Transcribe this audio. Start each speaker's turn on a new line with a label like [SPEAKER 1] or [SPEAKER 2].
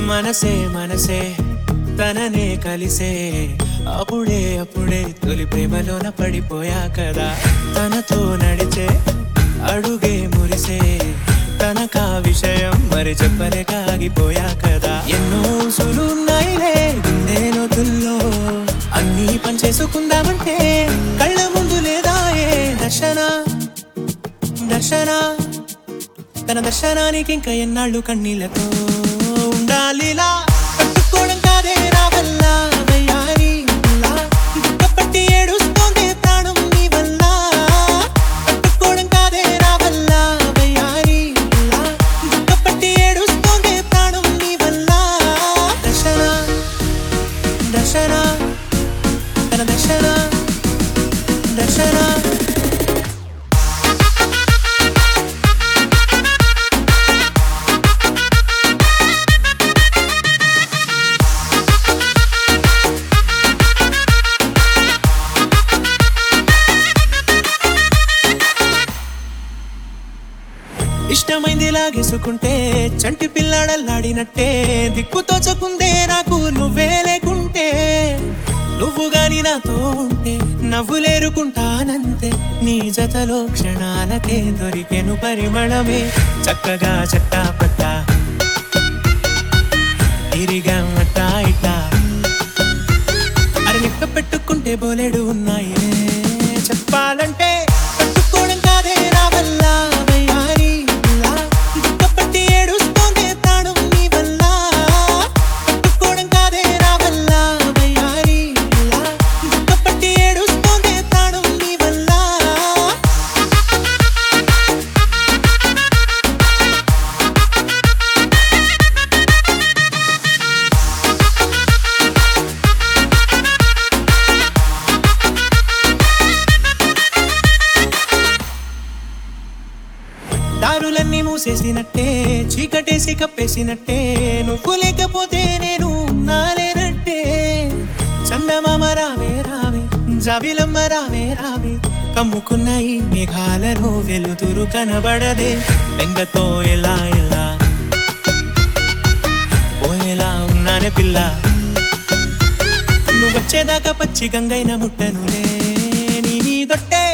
[SPEAKER 1] మనసే మనసే తననే కలిసే అప్పుడే అప్పుడే తొలి ప్రేమలోన పడిపోయా కదా తనతో నడిచే అడుగే మురిసే తనకా విషయం మరి చెప్పలేక ఆగిపోయా కదా ఎన్నో సులున్నాయిలే గుండె లోతుల్లో అన్నీ పనిచేసుకుందామంటే కళ్ళ ముందు లేదా ఏ దర్శన దర్శన తన దర్శనానికి ఇంకా ఎన్నాళ్ళు కన్నీళ్లతో ఉండాలిలా పట్టుకోవడం కాదే నా వల్ల వయ్యారి ఇలా దుఃఖపట్టి ఏడుస్తోంది ప్రాణం నీ వల్ల పట్టుకోవడం కాదే నా వల్ల వయ్యారి ఇలా దుఃఖపట్టి ఏడుస్తోంది ప్రాణం నీ వల్ల దర్శన దర్శన తన దర్శన దర్శన ఇష్టమైంది లాగేసుకుంటే చంటి పిల్లాడల్లాడినట్టే దిక్కు తోచకుందే నాకు నువ్వే లేకుంటే నువ్వు గాని నాతో ఉంటే నవ్వులేరుకుంటానంతే నీ జతలో క్షణాలకే దొరికెను పరిమళమే చక్కగా చట్టా పట్టా తిరిగా అట్టా ఇట్టా అరే లెక్క పెట్టుకుంటే బోలెడు ఉన్నాయే చెప్పాలంటే పట్టుకోవడం కాదే నా వల్ల వయ్యారి ఇలా దుఃఖపట్టి ఏడుస్తోంది ప్రాణం నీ వల్ల పట్టుకోవడం కాదే నా వల్ల వయ్యారి ఇలా దుఃఖపట్టి ఏడుస్తోంది ప్రాణం నీ వల్ల దారులన్నీ మూసేసినట్టే చీకటేసి కప్పేసినట్టే నువ్వు లేకపోతే నేను నాలేనట్టే చందమామ రావే రావే జాబిలమ్మ రావే రావే కమ్ముకున్న ఈ మేఘాలలో వెలుతురు కనబడదే బెంగతో ఎలా ఎలా పోయేలా ఉన్నానే పిల్ల నువ్వు వచ్చేదాకా పచ్చి గంగైన ముట్టనులే నీ దొట్టే